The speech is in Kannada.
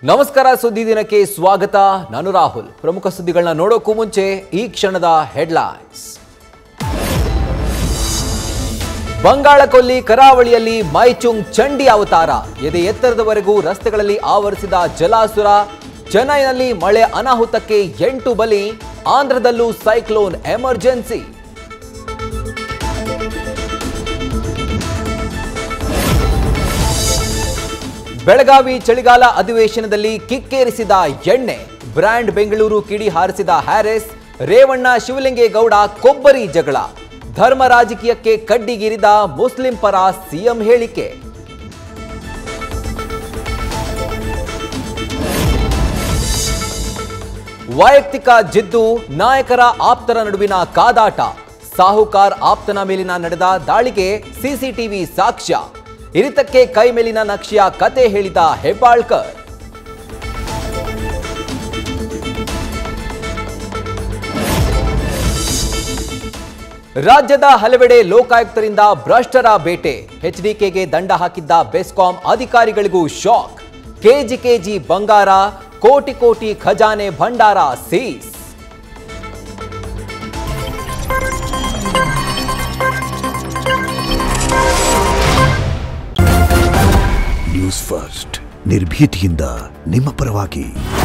ನಮಸ್ಕಾರ ಸುದ್ದಿ ದಿನಕ್ಕೆ ಸ್ವಾಗತ ನಾನು ರಾಹುಲ್ ಪ್ರಮುಖ ಸುದ್ದಿಗಳನ್ನ ನೋಡೋಕ್ಕೂ ಮುಂಚೆ ಈ ಕ್ಷಣದ ಹೆಡ್ಲೈನ್ಸ್ ಬಂಗಾಳಕೊಲ್ಲಿ ಕರಾವಳಿಯಲ್ಲಿ ಮೈಚುಂಗ್ ಚಂಡಿ ಅವತಾರ ಎದೆ ಎತ್ತರದವರೆಗೂ ರಸ್ತೆಗಳಲ್ಲಿ ಆವರಿಸಿದ ಜಲಾಸುರ ಚೆನ್ನೈನಲ್ಲಿ ಮಳೆ ಅನಾಹುತಕ್ಕೆ ಎಂಟು ಬಲಿ ಆಂಧ್ರದಲ್ಲೂ ಸೈಕ್ಲೋನ್ ಎಮರ್ಜೆನ್ಸಿ ಬೆಳಗಾವಿ ಚಳಿಗಾಲ ಅಧಿವೇಶನದಲ್ಲಿ ಕಿಕ್ಕೇರಿಸಿದ ಎಣ್ಣೆ ಬ್ರ್ಯಾಂಡ್ ಬೆಂಗಳೂರು ಕಿಡಿ ಹಾರಿಸಿದ ಹ್ಯಾರಿಸ್ ರೇವಣ್ಣ ಶಿವಲಿಂಗೇಗೌಡ ಕೊಬ್ಬರಿ ಜಗಳ ಧರ್ಮ ರಾಜಕೀಯಕ್ಕೆ ಕಡ್ಡಿಗಿರಿದ ಮುಸ್ಲಿಂ ಪರ ಸಿಎಂ ಹೇಳಿಕೆ ವೈಯಕ್ತಿಕ ಜಿದ್ದು ನಾಯಕರ ಆಪ್ತರ ನಡುವಿನ ಕಾದಾಟ ಸಾಹುಕಾರ್ ಆಪ್ತನ ಮೇಲಿನ ನಡೆದ ದಾಳಿಗೆ ಸಿಸಿಟಿವಿ ಸಾಕ್ಷ್ಯ ಇರಿತಕ್ಕೆ ಕೈ ಮೇಲಿನ ನಕ್ಷೆಯ ಕತೆ ಹೇಳಿದ ಹೆಬ್ಬಾಳ್ಕರ್ ರಾಜ್ಯದ ಹಲವೆಡೆ ಲೋಕಾಯುಕ್ತರಿಂದ ಭ್ರಷ್ಟರ ಬೇಟೆ ಎಚ್ಡಿಕೆಗೆ ದಂಡ ಹಾಕಿದ್ದ ಬೆಸ್ಕಾಂ ಅಧಿಕಾರಿಗಳಿಗೂ ಶಾಕ್ ಕೆಜಿ ಕೆಜಿ ಬಂಗಾರ ಕೋಟಿ ಕೋಟಿ ಖಜಾನೆ ಭಂಡಾರ ಸೀಸ್ ನ್ಯೂಸ್ ಫಸ್ಟ್ ನಿರ್ಭೀತಿಯಿಂದ ನಿಮ್ಮ ಪರವಾಗಿ